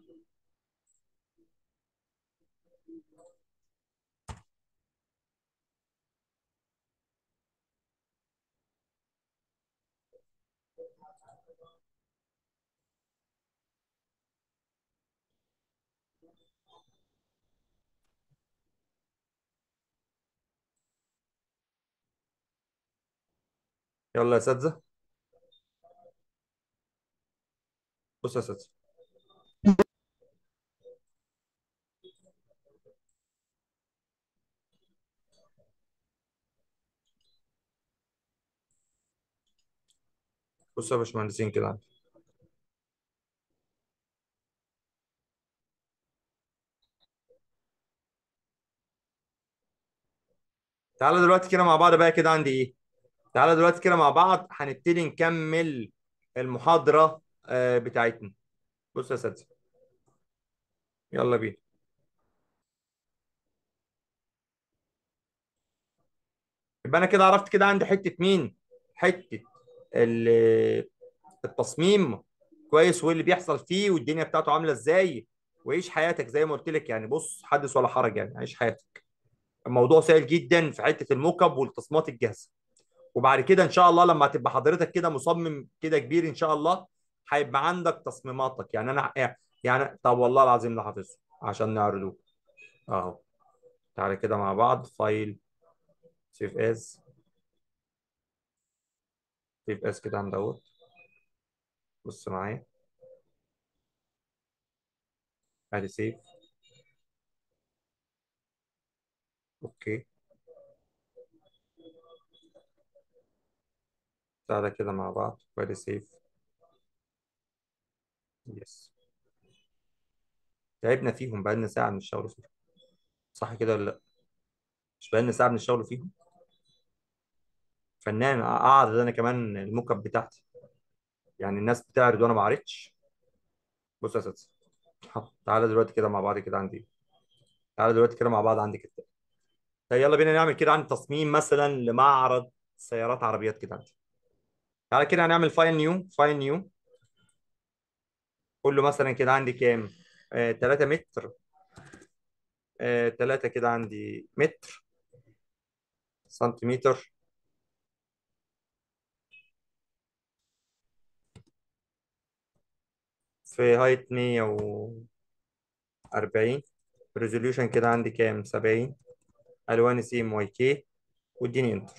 يلا يا اساتذه بص يا اساتذه بص يا باشمهندسين كده عندي تعالى دلوقتي كده مع بعض بقى كده عندي ايه تعالى دلوقتي كده مع بعض هنبتدي نكمل المحاضره آه، بتاعتنا بص يا اساتذه يلا بينا يبقى انا كده عرفت كده عندي حته مين حته ال- التصميم كويس وايه اللي بيحصل فيه والدنيا بتاعته عامله ازاي وعيش حياتك زي ما قلت لك يعني بص حدث ولا حرج يعني عيش حياتك الموضوع سهل جدا في حته الموك اب والتصميمات الجاهزه وبعد كده ان شاء الله لما تبقى حضرتك كده مصمم كده كبير ان شاء الله هيبقى عندك تصميماتك يعني انا يعني طب والله العظيم لا حافظه عشان نعرضه اهو تعالى كده مع بعض فايل سيف از سيف اس كده عم دوت بص معايا ادي سيف اوكي تعالى كده مع بعض وادي سيف يس تعبنا فيهم بقالنا ساعة من الشغل فيهم صح كده ولا لا مش بقالنا ساعة من الشغل فيهم فنان اعرض انا كمان الموك اب بتاعتي يعني الناس بتعرض وانا ما عرضتش بص يا اساتذه حط. تعالى دلوقتي كده مع بعض كده عندي تعالى دلوقتي كده مع بعض عندي كده طيب يلا بينا نعمل كده عندي تصميم مثلا لمعرض سيارات عربيات كده عندي تعالى كده هنعمل فايل نيو فايل نيو قول له مثلا كده عندي كام آه 3 متر آه 3 كده عندي متر سنتيمتر في هايت 140 ريزوليوشن كده عندي كام 70 الوان سي ام واي كي واديني انتر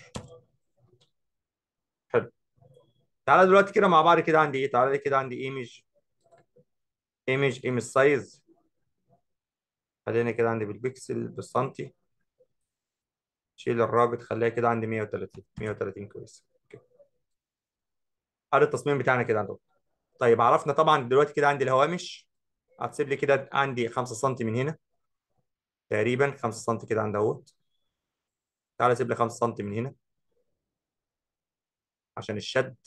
حلو تعالى دلوقتي كده مع بعض كده عندي ايه تعالى كده عندي ايمج ايمج ايمج سايز خلينا كده عندي بالبكسل بالسنتي شيل الرابط خليها كده عندي 130 130 كويس اوكي هذا التصميم بتاعنا كده عندهم طيب عرفنا طبعا دلوقتي كده عندي الهوامش هتسيب لي كده عندي 5 سم من هنا تقريبا 5 سم كده عند اهوت تعالى سيب لي 5 سم من هنا عشان الشد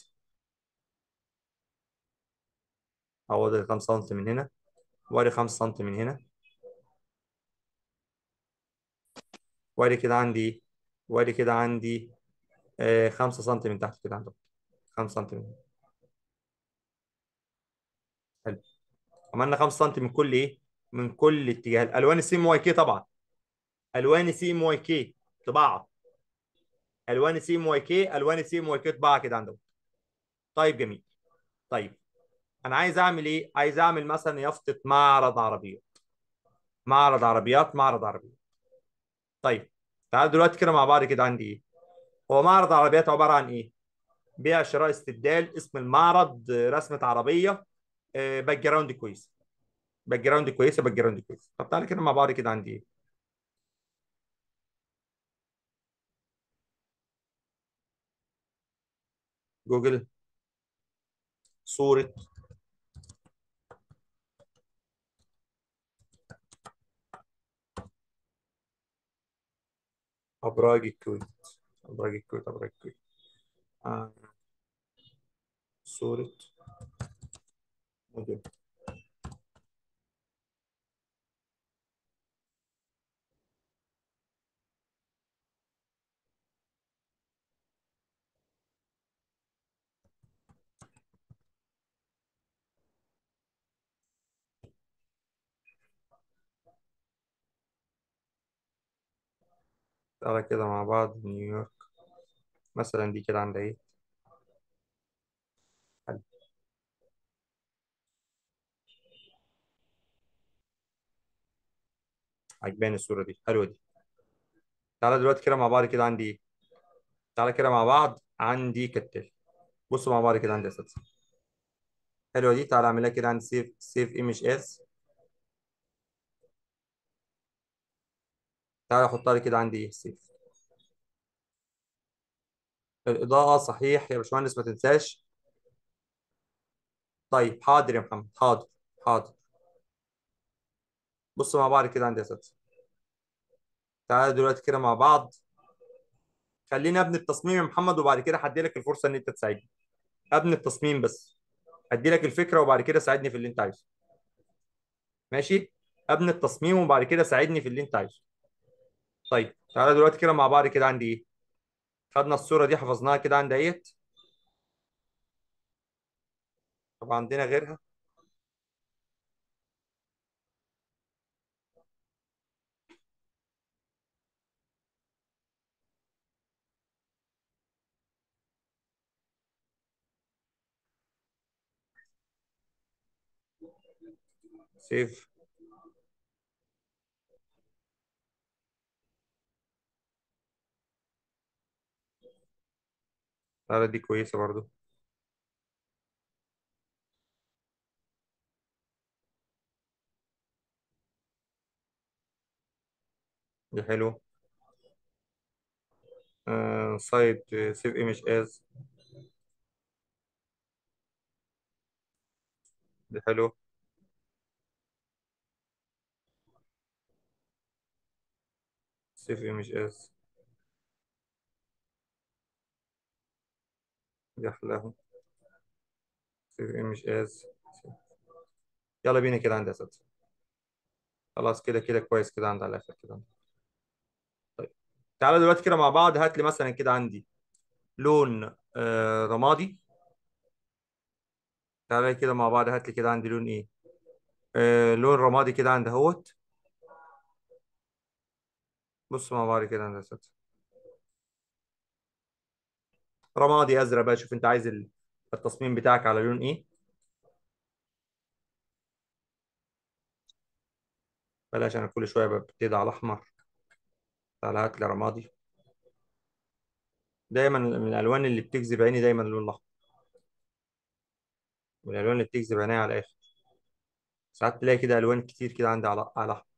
اهو ده 5 سم من هنا وادي 5 سم من هنا وادي كده عندي وادي كده عندي آه 5 سم من تحت كده عندهم 5 سم من هنا حلو عملنا 5 سم من كل ايه من كل اتجاه الالوان السي ام واي كي طبعا الوان سي ام واي كي طباعه الوان سي ام واي كي الوان سي ام واي كي طباعه كده عندهم طيب جميل طيب انا عايز اعمل ايه عايز اعمل مثلا يافطه معرض عربيات معرض عربيات معرض عربيات طيب تعال دلوقتي كده مع بعض كده عندي ايه هو معرض عربيات عباره عن ايه بيع شراء استبدال اسم المعرض آه، رسمه عربيه آه، باك جراوند كويس باك جراوند كويسه باك جراوند كويس طب تعالى كده مع بعض كده عندي ايه جوجل صوره ابراج الكويت ابراج الكويت ابراج الكويت آه. صوره موديل تعالى كده مع بعض نيويورك مثلا دي كده عند ايه حلو. عجباني الصورة دي حلوة دي تعالى دلوقتي كده مع بعض كده عندي ايه تعالى كده مع بعض عندي كالتالي بصوا مع بعض كده عندي يا اساتذة حلوة دي تعالى اعملها كده عندي سيف سيف ايمج اس تعالى احطها لي كده عندي ايه سيف الإضاءة صحيح يا باشمهندس ما تنساش طيب حاضر يا محمد حاضر حاضر بصوا مع بعض كده عندي يا اساتذة تعالى دلوقتي كده مع بعض خليني ابني التصميم يا محمد وبعد كده هدي لك الفرصة ان انت تساعدني ابني التصميم بس ادي لك الفكرة وبعد كده ساعدني في اللي انت عايزه ماشي ابني التصميم وبعد كده ساعدني في اللي انت عايزه طيب تعالى دلوقتي كده مع بعض كده عندي ايه خدنا الصورة دي حفظناها كده عند ايت طب عندنا غيرها سيف تعالى دي كويسة برضو دي حلوة آه سايت سيف ايمج از دي حلوة سيف ايمج از دي احلاهم سيف ايمج از يلا بينا كده عندي اساتذة خلاص كده كده كويس كده عند على الاخر كده طيب تعالى دلوقتي كده مع بعض هات لي مثلا كده عندي لون آه رمادي تعالى كده مع بعض هات لي كده عندي لون ايه آه لون رمادي كده عند اهوت بص مع بعض كده عند اساتذة رمادي ازرق بقى شوف انت عايز ال- التصميم بتاعك على لون ايه بلاش انا كل شويه ببتدي على احمر تعالى هات لي رمادي دايما من الالوان اللي بتجذب عيني دايما اللون الاحمر من الالوان اللي بتجذب عيني على الاخر ساعات تلاقي كده الوان كتير كده عندي على على احمر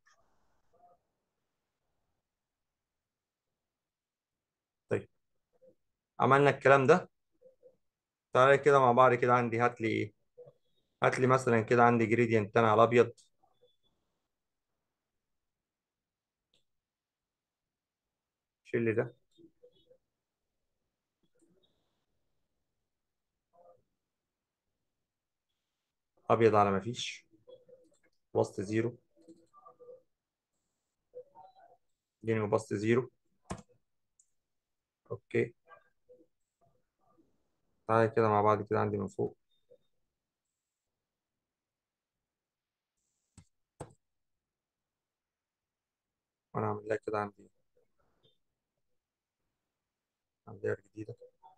طيب عملنا الكلام ده تعالى كده مع بعض كده عندي هات لي ايه هات لي مثلا كده عندي جريدينت انا على ابيض شيل لي ده ابيض على ما فيش وسط زيرو اديني وسط زيرو اوكي تعالى كده مع بعض كده عندي من فوق وانا اعمل لها كده عندي عندي جديده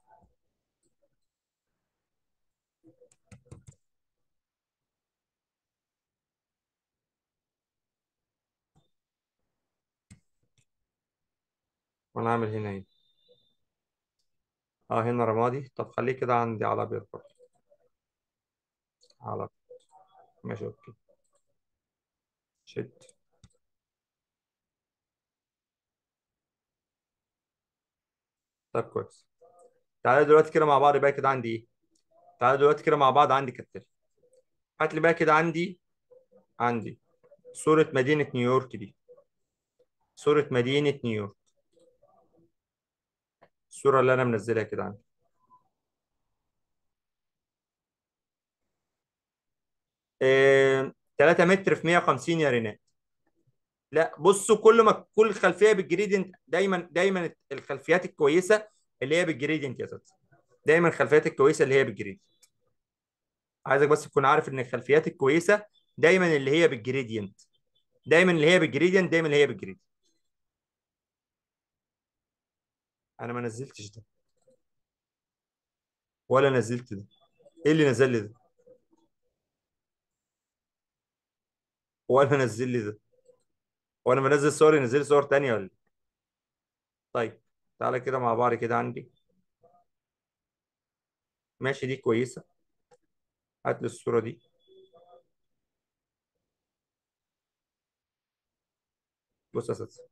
وانا اعمل هنا ايه اه هنا رمادي طب خليه كده عندي على ابيض برضه على ماشي اوكي شد طب كويس تعالى دلوقتي كده مع بعض بقى كده عندي ايه تعالى دلوقتي كده مع بعض عندي كالتالي هات لي بقى كده عندي عندي صورة مدينة نيويورك دي صورة مدينة نيويورك الصورة اللي انا منزلها كده عندي 3 متر في 150 يا رينات لا بصوا كل ما كل خلفيه بالجريدينت دايما دايما الخلفيات الكويسه اللي هي بالجريدينت يا اساتذه دايما الخلفيات الكويسه اللي هي بالجريدينت عايزك بس تكون عارف ان الخلفيات الكويسه دايما اللي هي بالجريدينت دايما اللي هي بالجريدينت دايما اللي هي بالجريدينت انا ما نزلتش ده ولا نزلت ده ايه اللي نزل لي ده ولا نزل لي ده وانا بنزل صور ينزل لي صور تانية ولا إيه؟ طيب تعالى كده مع بعض كده عندي ماشي دي كويسة هات لي الصورة دي بص يا اساتذة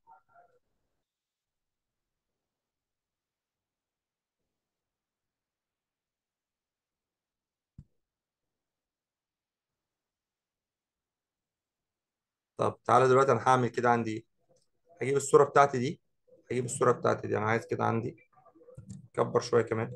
طب تعالى دلوقتي انا هعمل كده عندي ايه هجيب الصورة بتاعتي دي هجيب الصورة بتاعتي دي انا عايز كده عندي كبر شوية كمان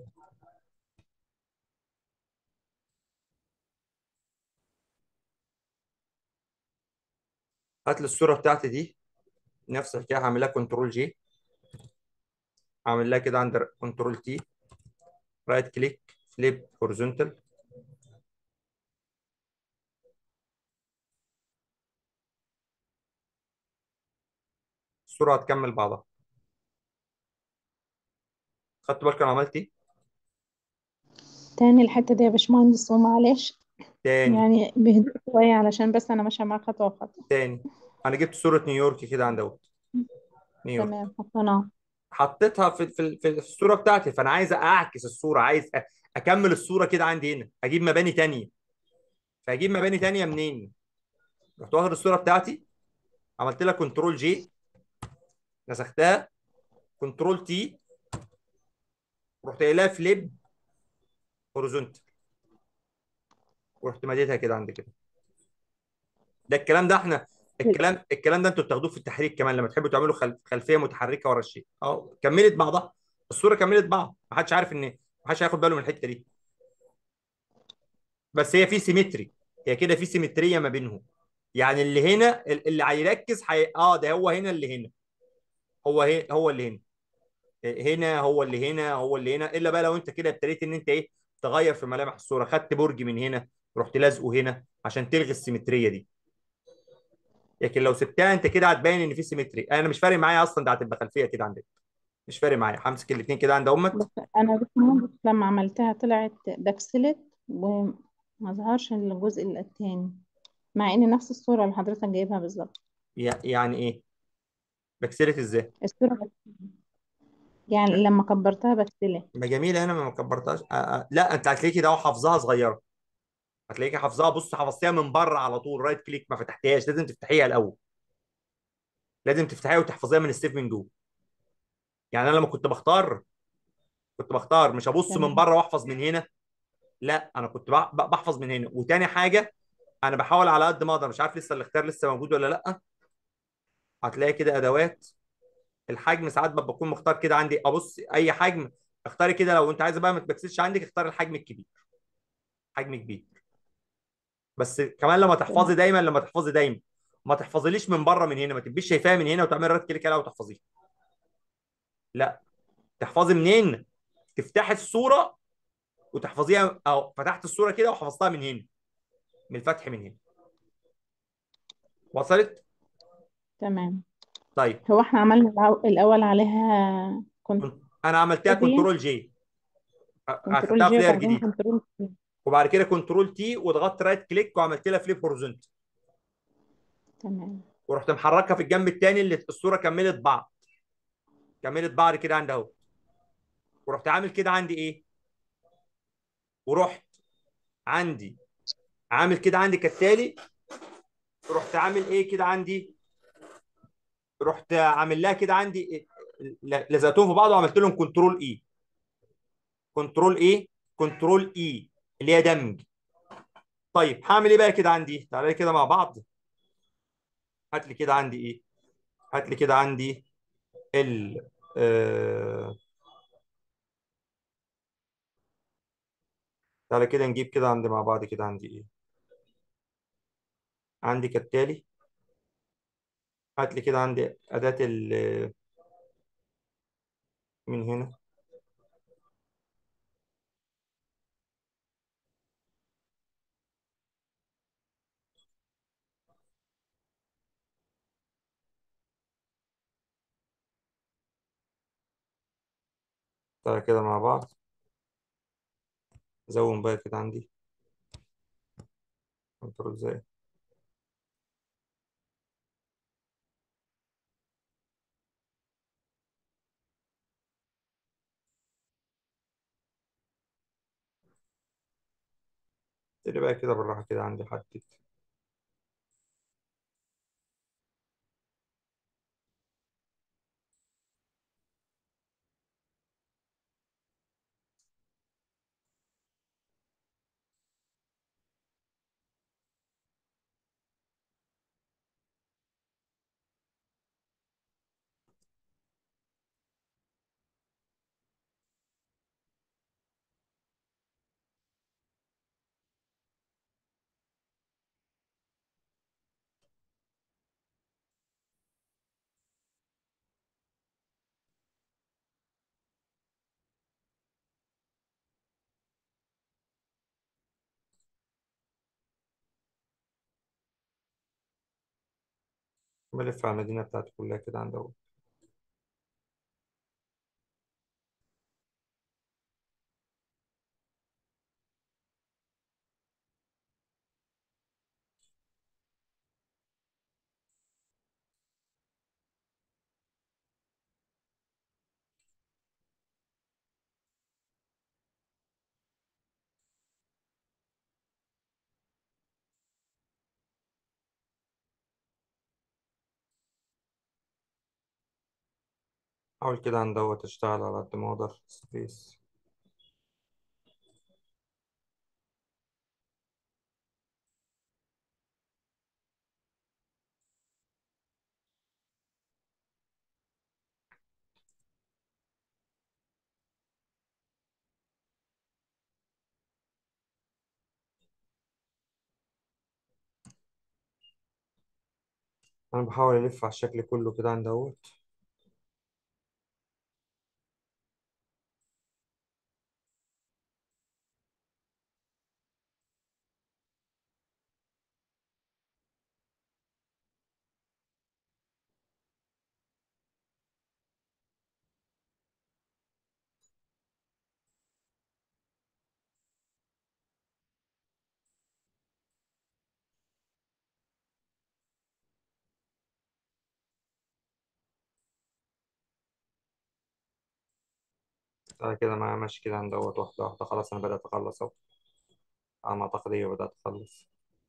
هات لي الصورة بتاعتي دي نفس الحكاية هعمل لها كنترول جي هعمل لها كده عند كنترول تي رايت كليك فليب هوريزونتال الصورة هتكمل بعضها خدت بالك انا عملت ايه تاني الحتة دي يا باشمهندس ومعلش تاني يعني بهدوء شوية علشان بس أنا ماشية معاك خطوة بخطوة تاني انا جبت صورة نيويورك كده عند اهوت نيويورك تمام حطيناها حطيتها في في في الصورة بتاعتي فانا عايز اعكس الصورة عايز أ- اكمل الصورة كده عندي هنا اجيب مباني تانية فاجيب مباني تانية منين رحت واخد الصورة بتاعتي عملت لها كنترول جي نسختها كنترول تي رحت قايلها فليب هوريزونتال ورحت مديتها كده عند كده ده الكلام ده احنا الكلام الكلام ده انتوا بتاخدوه في التحريك كمان لما تحبوا تعملوا خلف خلفيه متحركه ورا الشيء اه كملت بعضها الصوره كملت بعض ما حدش عارف ان ما حدش هياخد باله من الحته دي بس هي في سيمتري هي كده في سيمتريه ما بينهم يعني اللي هنا اللي هيركز حي... اه ده هو هنا اللي هنا هو هي... هو اللي هنا هنا هو اللي هنا هو اللي هنا الا بقى لو انت كده ابتديت ان انت ايه تغير في ملامح الصوره خدت برج من هنا رحت لازقه هنا عشان تلغي السيمتريه دي لكن لو سبتها انت كده هتبين ان في سيمتري انا مش فارق معايا اصلا ده هتبقى خلفيه كده عندك مش فارق معايا همسك الاثنين كده عند امك بس أنا باشمهندس لما عملتها طلعت بكسلت وما ظهرش الجزء التاني مع إن نفس الصورة اللي حضرتك جايبها بالظبط يع- يعني ايه بكسلت ازاي الصورة بكسلت. يعني لما كبرتها بكسلت ما جميله انا ما كبرتهاش آه آه. لا انت هتلاقي كده اهو حافظاها صغيره هتلاقيك حافظاها بص حفظتيها من بره على طول رايت كليك ما فتحتيهاش لازم تفتحيها الاول لازم تفتحيها وتحفظيها من السيف من جوه يعني انا لما كنت بختار كنت بختار مش هبص من تمام بره واحفظ من هنا لا انا كنت بح- بحفظ من هنا وتاني حاجه انا بحاول على قد ما اقدر مش عارف لسه الاختيار لسه موجود ولا لا هتلاقي كده ادوات الحجم ساعات ببقى بكون مختار كده عندي ابص اي حجم اختاري كده لو انت عايزه بقى ما تبكسلش عندك اختار الحجم الكبير حجم كبير بس كمان لما تمام تحفظي دايما لما تحفظي دايما ما تحفظيليش من بره من هنا ما تبقيش شايفاها من هنا وتعملي رايت كليك عليها وتحفظيها لا تحفظي منين تفتحي الصوره وتحفظيها او فتحت الصوره كده وحفظتها من هنا من الفتح من هنا وصلت تمام طيب هو احنا عملنا الأو- الأول عليها كنت كنت انا عملتها دي كنترول جي كنترول اخدتها في جي لاير وبعدين جديد كنترول سي. وبعد كده كنترول تي وضغطت رايت كليك وعملت لها فليب هوريزونتال تمام ورحت محركها في الجنب الثاني اللي الصوره كملت بعض كملت بعض كده عند اهو ورحت عامل كده عندي ايه ورحت عندي عامل كده عندي كالتالي رحت عامل ايه كده عندي رحت عامل لها كده عندي إيه؟ ل- لزقتهم في بعض وعملت لهم كنترول اي كنترول ايه كنترول اي اللي هي دمج طيب هعمل ايه بقى كده عندي تعالى لي كده مع بعض هات لي كده عندي ايه هات لي كده عندي ال آه... تعالى كده نجيب كده عندي مع بعض كده عندي ايه عندي كالتالي هات لي كده عندي أداة ال من هنا تعالى كده مع بعض زوم بقى كده عندي كنترول زي ابتدي بقى كده بالراحة كده عندي حدد بلف على المدينة بتاعتي كلها كده عند أول حاول كده عند دوت أشتغل على قد ما أقدر سبيس أنا بحاول ألف على الشكل كله كده عند دوت تعالى كده معايا ماشي كده عند دوت واحدة واحدة خلاص أنا بدأت أخلص أهو على ما أعتقد إيه بدأت أخلص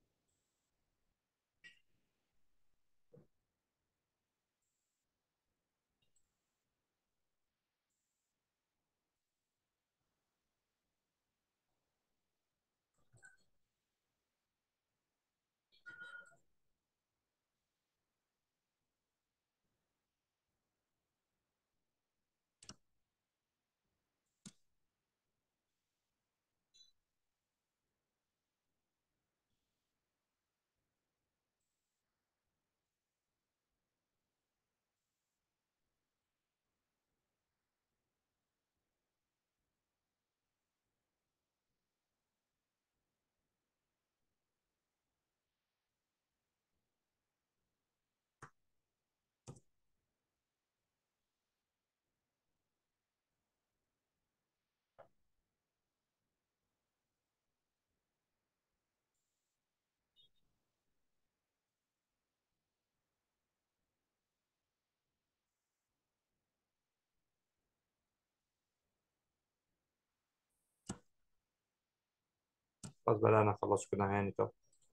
خلاص بدأنا نخلص كده يعني طب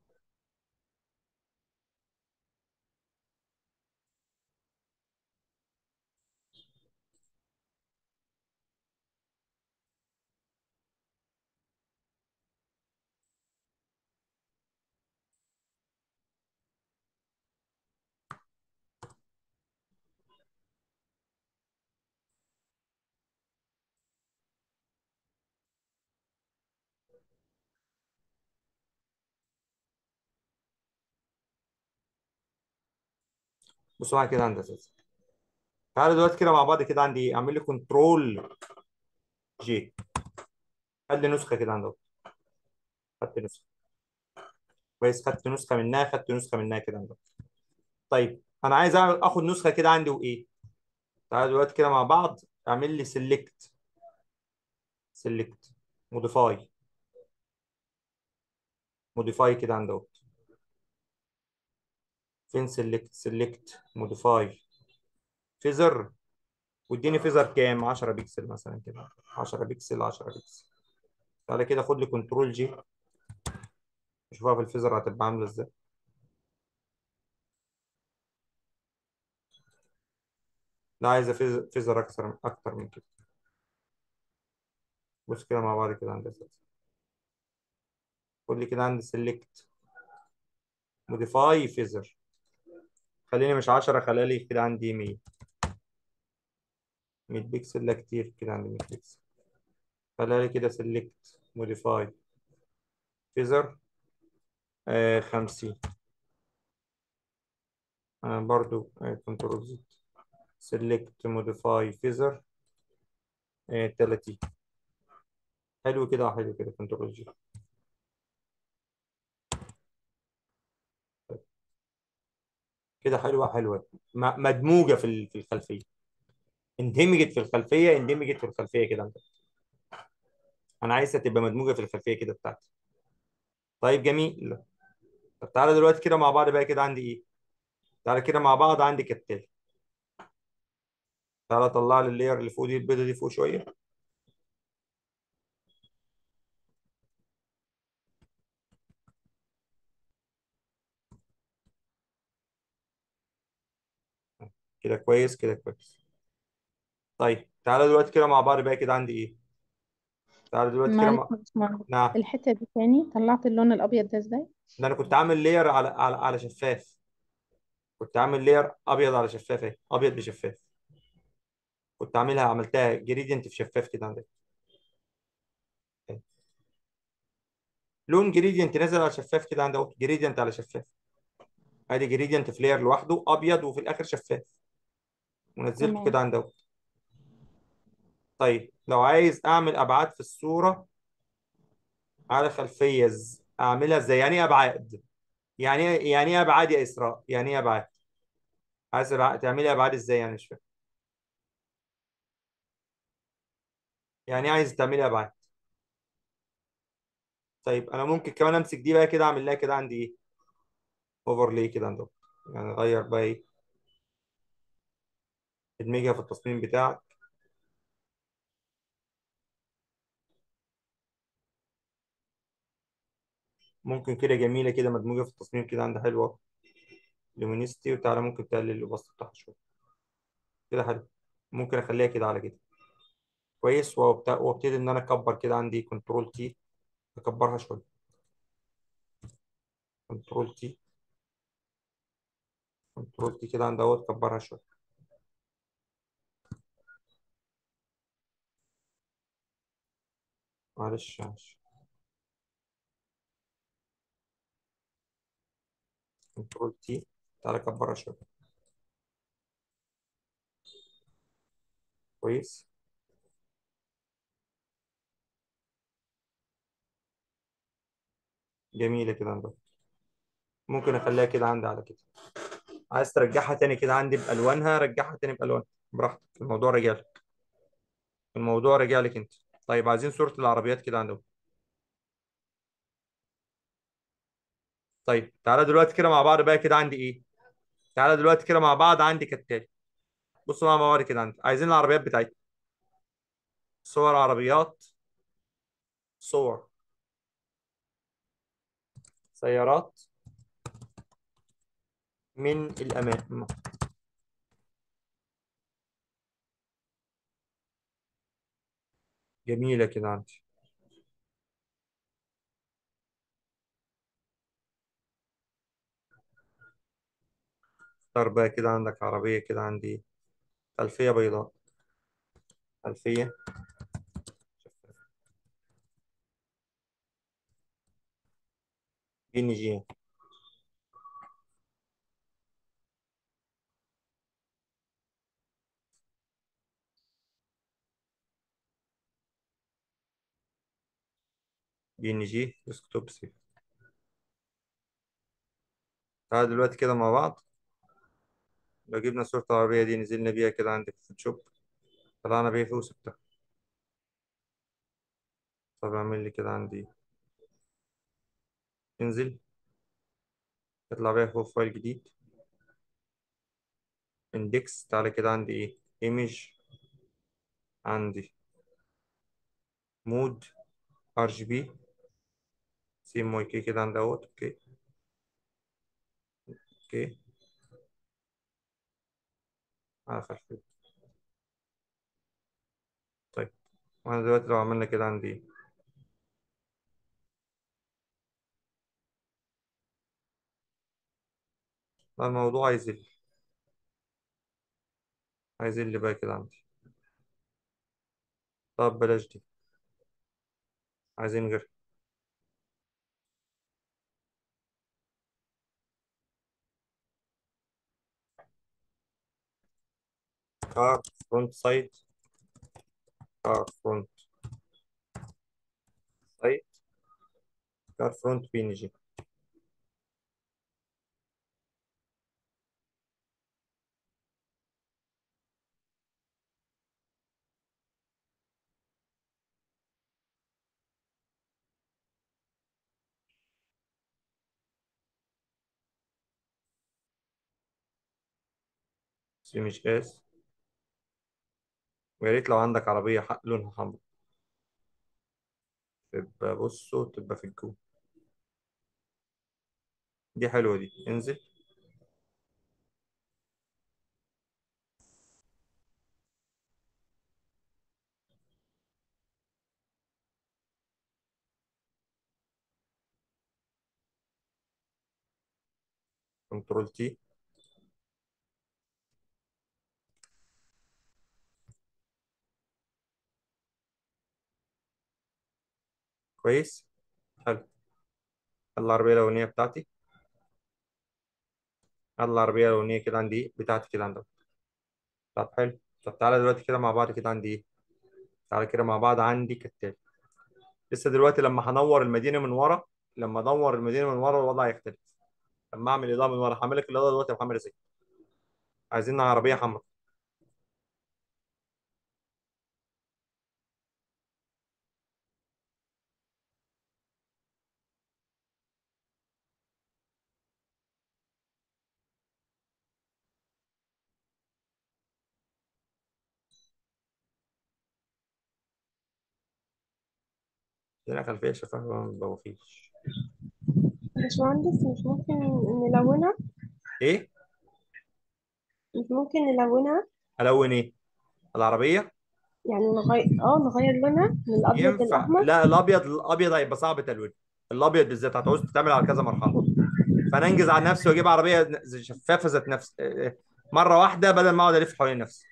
بصوا معايا كده عند أساس تعالى دلوقتي كده مع بعض كده عندي إيه أعمل لي كنترول جي خد لي نسخة كده عند دوت خدت نسخة كويس خدت نسخة منها خدت نسخة منها كده عند دوت طيب أنا عايز أعمل- آخد نسخة كده عندي وإيه تعالى دلوقتي كده مع بعض اعمل لي سيلكت سيلكت موديفاي موديفاي كده عند اهوت فين سيلكت سيلكت موديفاي فيزر واديني فيزر كام 10 بكسل مثلا كده 10 بكسل 10 بكسل تعالى كده خد لي كنترول جي نشوفها في الفيزر هتبقى عامله ازاي لا عايزه فيز- فيزر اكثر اكتر من كده بص كده مع بعض كده عند اساس خد لي كده عند سيلكت موديفاي فيزر خليني مش 10 خليها لي كده عندي 100 100 بكسل لا كتير كده عندي 100 بكسل خليها لي كده سيلكت موديفاي فيزر آه 50 آه برضو آه كنترول زد سيلكت موديفاي فيزر آه 30 حلو كده حلو كده كنترول جي كده حلوه حلوه م- مدموجه في ال- في الخلفيه اندمجت في الخلفيه اندمجت في الخلفيه كده انت انا عايزها تبقى مدموجه في الخلفيه كده بتاعتي طيب جميل طب تعالى دلوقتي كده مع بعض بقى كده عندي ايه تعالى كده مع بعض عندي كالتالي تعالى طلع لي اللاير اللي فوق دي البيضه دي فوق شويه كده كويس كده كويس طيب تعالى دلوقتي كده مع بعض بقى كده عندي ايه تعالى دلوقتي كده معلش مع... يا باشمهندس نعم الحتة دي تاني طلعت اللون الأبيض ده ازاي؟ ده انا كنت عامل لاير على على على شفاف كنت عامل لاير ابيض على شفاف اهي ابيض بشفاف كنت عاملها عملتها جريدينت في شفاف كده عندك لون جريدينت نازل على شفاف كده عندك اهو جريدينت على شفاف ادي جريدينت في لاير لوحده ابيض وفي الاخر شفاف ونزلته تمام كده عندك اهو طيب لو عايز اعمل ابعاد في الصوره على خلفيه ز- اعملها ازاي يعني ايه ابعاد يعني إيه- يعني ايه ابعاد يا اسراء يعني ايه ابعاد عايز أبع- تعملي ابعاد ازاي يعني مش فاهم يعني إيه عايز تعملي ابعاد طيب انا ممكن كمان امسك دي بقى كده اعمل لها كده عندي ايه اوفرلاي كده عندهم يعني اغير بقى ايه ادمجها في التصميم بتاعك ممكن كده جميله كده مدموجه في التصميم كده عندها حلوه لومينيستي وتعالى ممكن تقلل البسط بتاعها شويه كده حلو ممكن اخليها كده على كده كويس وابت- وابتدي ان انا اكبر كده عندي كنترول تي اكبرها شويه كنترول تي كنترول تي كده عند اهوت اكبرها شويه معلش معلش كنترول تي تعالى اكبرها شويه كويس جميله كده عندها ممكن اخليها كده عندي على كده عايز ترجعها تاني كده عندي بالوانها رجعها تاني بالوان براحتك الموضوع رجع لك الموضوع رجع لك انت طيب عايزين صورة العربيات كده عندهم طيب تعالى دلوقتي كده مع بعض بقى كده عندي ايه تعالى دلوقتي كده مع بعض عندي كالتالي بصوا مع بعض كده عندي عايزين العربيات بتاعتنا صور عربيات صور سيارات من الامام جميلة كده عندي اختار بقى كده عندك عربية كده عندي خلفية بيضاء خلفية جي جي جي جي ديسكتوب سيف تعالى دلوقتي كده مع بعض لو جبنا صورة العربية دي نزلنا بيها كده عندك في الفوتوشوب طلعنا بيها فوق وسبتها طب اعمل لي كده عندي انزل اطلع بيها فوق فايل جديد اندكس تعالى كده عندي ايه ايمج عندي مود ار جي بي سي ام واي كي كده عندي اهوت اوكي اوكي على خلفية طيب وانا دلوقتي لو عملنا كده عندي ايه لا، الموضوع هيزل هيزل بقى كده عندي طب بلاش دي عايزين غير كار فرونت سايد كار فرونت سايد كار فرونت بي ان جي سي مش اس ويا ريت لو عندك عربية حق لونها حمرا تبقى بصوا تبقى في الجو دي حلوة دي انزل كنترول تي كويس حلو يلا العربية الأولانية بتاعتي يلا العربية الأولانية كده عندي ايه بتاعتي كده عندك طب حلو طب تعالى دلوقتي كده مع بعض كده عندي ايه تعالى كده مع بعض عندي كالتالي لسه دلوقتي لما هنور المدينة من ورا لما ادور المدينة من ورا الوضع هيختلف لما اعمل اضاءة من ورا هعمل لك الاضاءة دلوقتي يا محمد ازاي عايزين عربية حمراء هنا خلفية شفافة ما بوخيش باشمهندس مش ممكن نلونها ايه مش ممكن نلونها الون ايه العربية يعني نغير اه نغير لونها من الأبيض ينفع للأحمر لا الابيض الابيض هيبقى صعب تلوينه الابيض بالذات هتعوز تتعمل على كذا مرحله فانا انجز على نفسي واجيب عربيه شفافه ذات نفس مره واحده بدل ما اقعد الف حوالين نفسي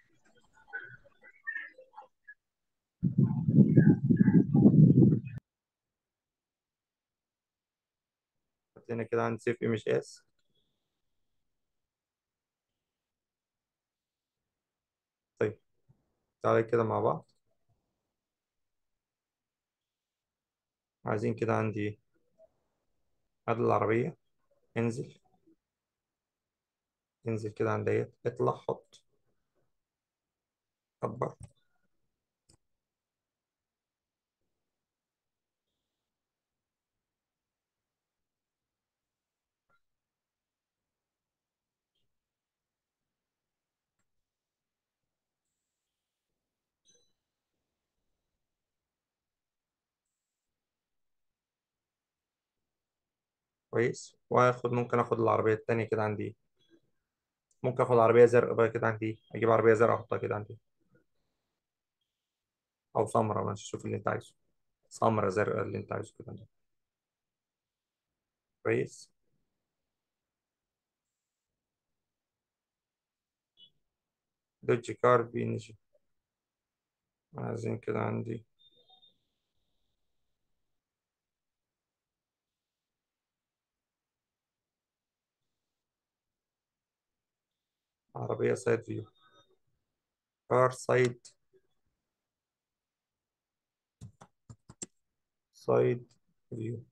هنا كده عندي سيف ايمج اس طيب تعالى كده مع بعض عايزين كده عندي ايه هذا العربيه انزل انزل كده عند ديت اطلع حط كبر كويس واخد ممكن اخد العربيه التانيه كده عندي ايه ممكن اخد عربيه زرقاء بقى كده عندي ايه اجيب عربيه زرقاء احطها كده عندي او سمراء ماشي شوف اللي انت عايزه سمراء زرقاء اللي انت عايزه كده عندي. كويس دوجي كار بي ان جي عايزين كده عندي عربية سايد فيو كار سايد سايد فيو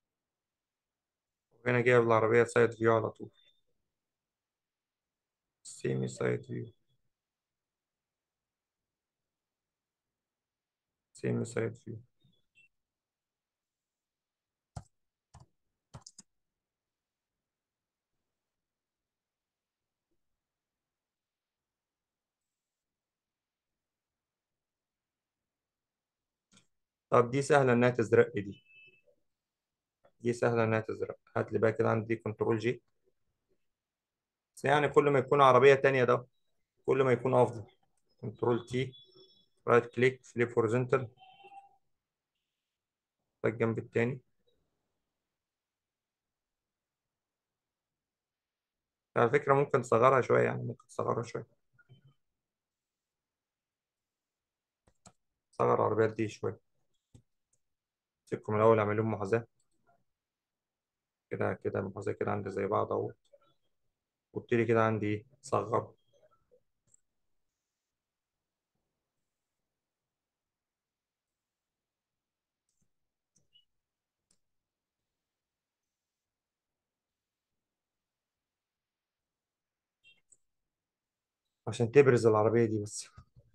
وهنا جايب العربية سايد فيو على طول سيمي سايد فيو سيمي سايد فيو طب دي سهلة إنها تزرق دي دي سهلة إنها تزرق هات لي بقى كده عندي كنترول جي بس يعني كل ما يكون عربية تانية ده كل ما يكون أفضل كنترول تي رايت كليك فليب هوريزونتال ده الجنب التاني على فكرة ممكن تصغرها شوية يعني ممكن تصغرها شوية صغر العربيات دي شوية سيبكم الأول أعمل لهم محاذاة كده كده المحاذاة كده عندي زي بعض أهو وابتدي كده عندي إيه صغر عشان تبرز العربية دي بس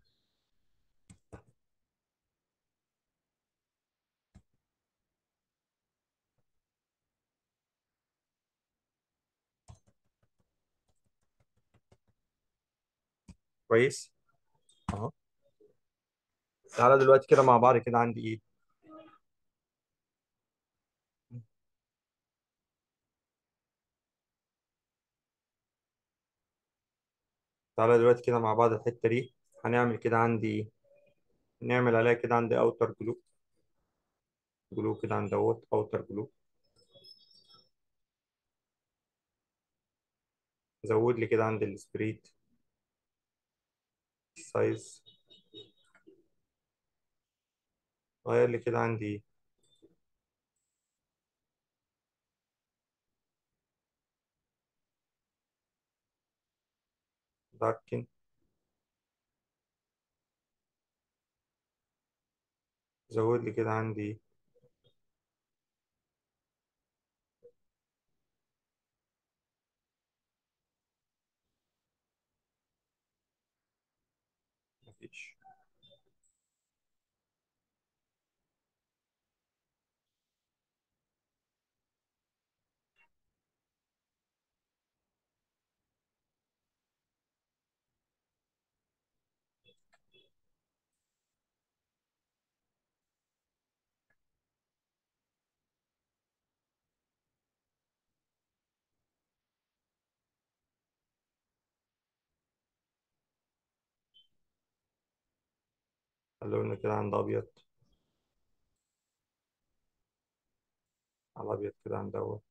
كويس أهو تعالى دلوقتي كده مع بعض كده عندي إيه تعالى دلوقتي كده مع بعض الحتة دي هنعمل كده عندي إيه نعمل عليها كده عندي أوتر جلو جلو كده عند دوت أوتر جلو زود لي كده عند السبريد سايز غير لي كده عندي داركن زود لي كده عندي مفيش خلونا كده عند أبيض على أبيض كده عند دوت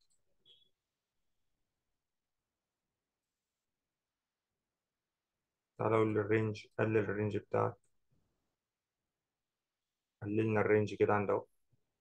تعالى أقول للرينج قلل الرينج بتاعك قللنا الرينج كده عند أهو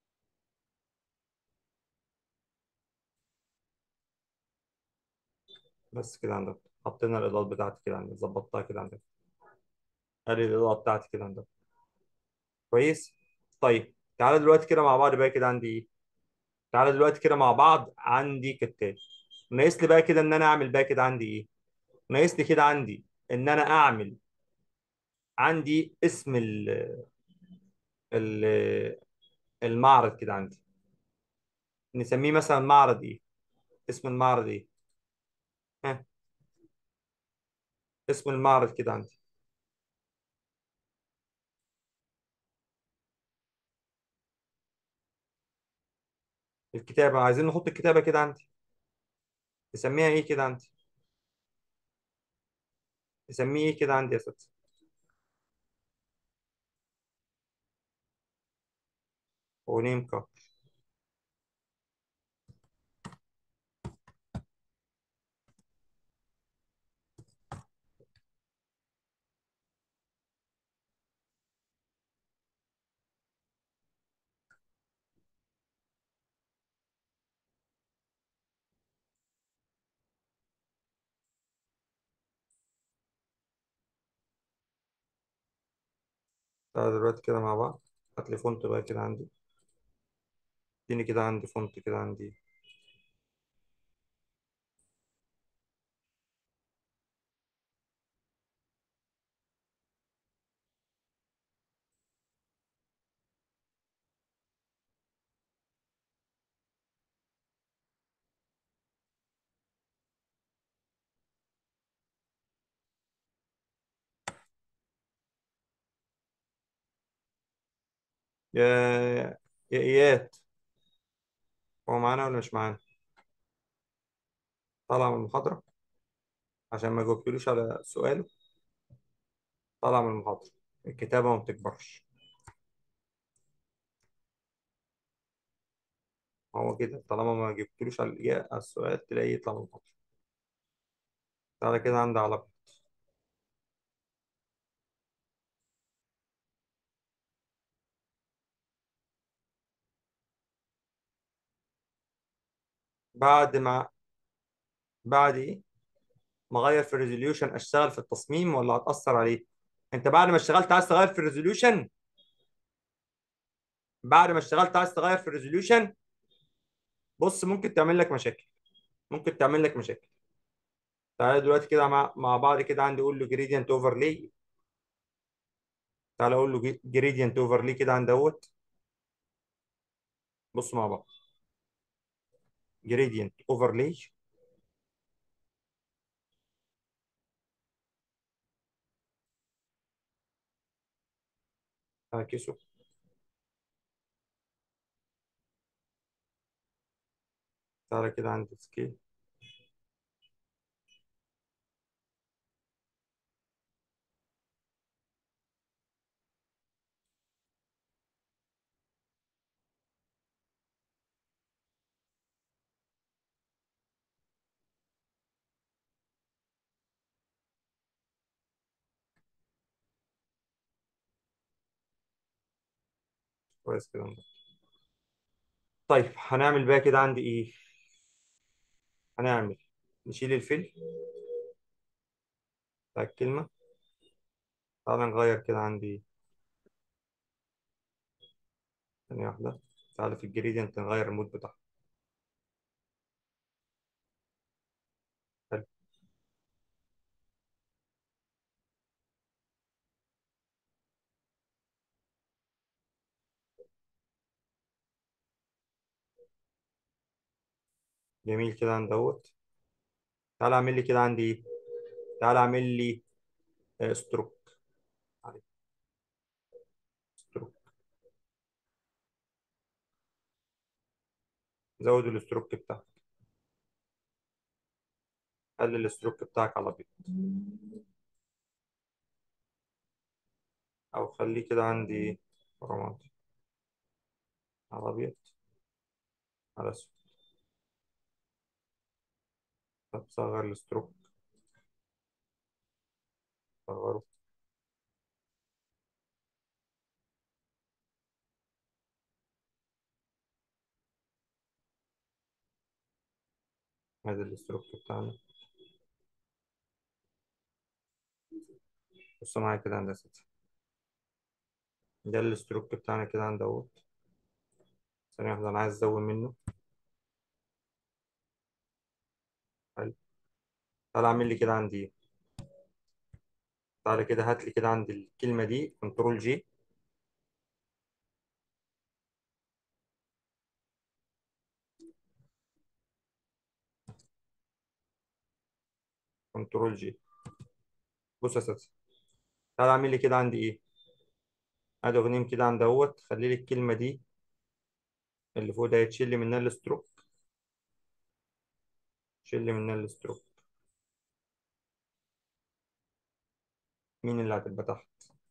بس كده عندك حطينا الإضاءات بتاعتي كده عندك ظبطتها كده عندك قلل الإضاءة بتاعتي كده عندك كويس طيب تعالى دلوقتي كده مع بعض بقى كده عندي إيه تعالى دلوقتي كده مع بعض عندي كالتالي ناقص لي بقى كده إن أنا أعمل بقى كده عندي إيه ناقص لي كده عندي إن أنا أعمل عندي اسم ال ال المعرض كده عندي نسميه مثلا معرض ايه اسم المعرض ايه ها اسم المعرض كده عندي الكتابة عايزين نحط الكتابة كده عندي نسميها ايه كده عندي نسميه ايه كده عندي يا ستي ونيم كار تعالى دلوقتي كده مع بعض هات لي فونت بقى كده عندي اديني كده عندي فونت كده عندي يا يا اياد هو معانا ولا مش معانا طالع من المحاضرة عشان ما جاوبتلوش على سؤاله طالع من المحاضرة الكتابة ما بتكبرش هو كده طالما ما جبتلوش على الإجابة على السؤال تلاقيه يطلع من المحاضرة تعالى كده عندي على بعد ما بعد ايه ما اغير في الريزوليوشن اشتغل في التصميم ولا هتأثر عليه انت بعد ما اشتغلت عايز تغير في الريزوليوشن بعد ما اشتغلت عايز تغير في الريزوليوشن بص ممكن تعمل لك مشاكل ممكن تعمل لك مشاكل تعالى دلوقتي كده مع مع بعض كده عندي اقول له جريدينت اوفرلي تعالى اقول له جريدينت اوفرلي كده عند اهوت بص مع بعض جريدينت اوفرلي اعكسه تعالى كده عند سكيل كويس كده طيب هنعمل بقى كده عندي ايه هنعمل نشيل الفيل بتاع الكلمة تعالى نغير كده عندي ثانية واحدة تعالى في الجريدينت نغير المود بتاعها حلو جميل كده عند دوت تعالى اعمل لي كده عندي ايه تعالى اعمل لي آه، ستروك عليك. ستروك زود الستروك بتاعك خلي الستروك بتاعك على ابيض او خليه كده عندي رمادي على ابيض على اسود طب صغر الستروك صغره هذا الستروك بتاعنا بص معايا كده عند ستة ده الستروك بتاعنا كده عند دوت ثانية واحدة أنا عايز أزود منه حلو تعالى أعمل لي كده عندي إيه تعالى كده هات لي كده عند الكلمة دي كنترول جي كنترول جي بص يا ساتر تعالى اعمل لي كده عندي ايه ادي اغنيم كده عند اهوت خلي لي الكلمه دي اللي فوق ده يتشيل لي منها الستروك شيل لي منها الستروك مين اللي هتبقى تحت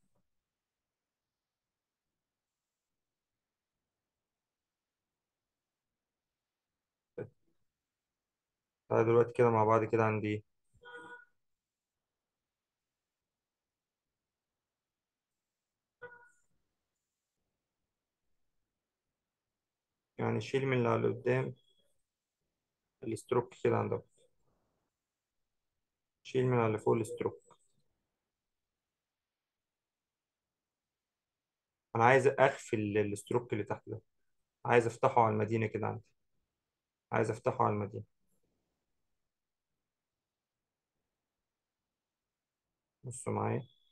تعالى دلوقتي كده مع بعض كده عندي ايه يعني شيل من اللي على قدام الستروك كده عند اهوت شيل من على اللي فوق الستروك انا عايز اخفي ال- الستروك اللي تحت ده عايز افتحه على المدينه كده عندي عايز افتحه على المدينه بصوا معايا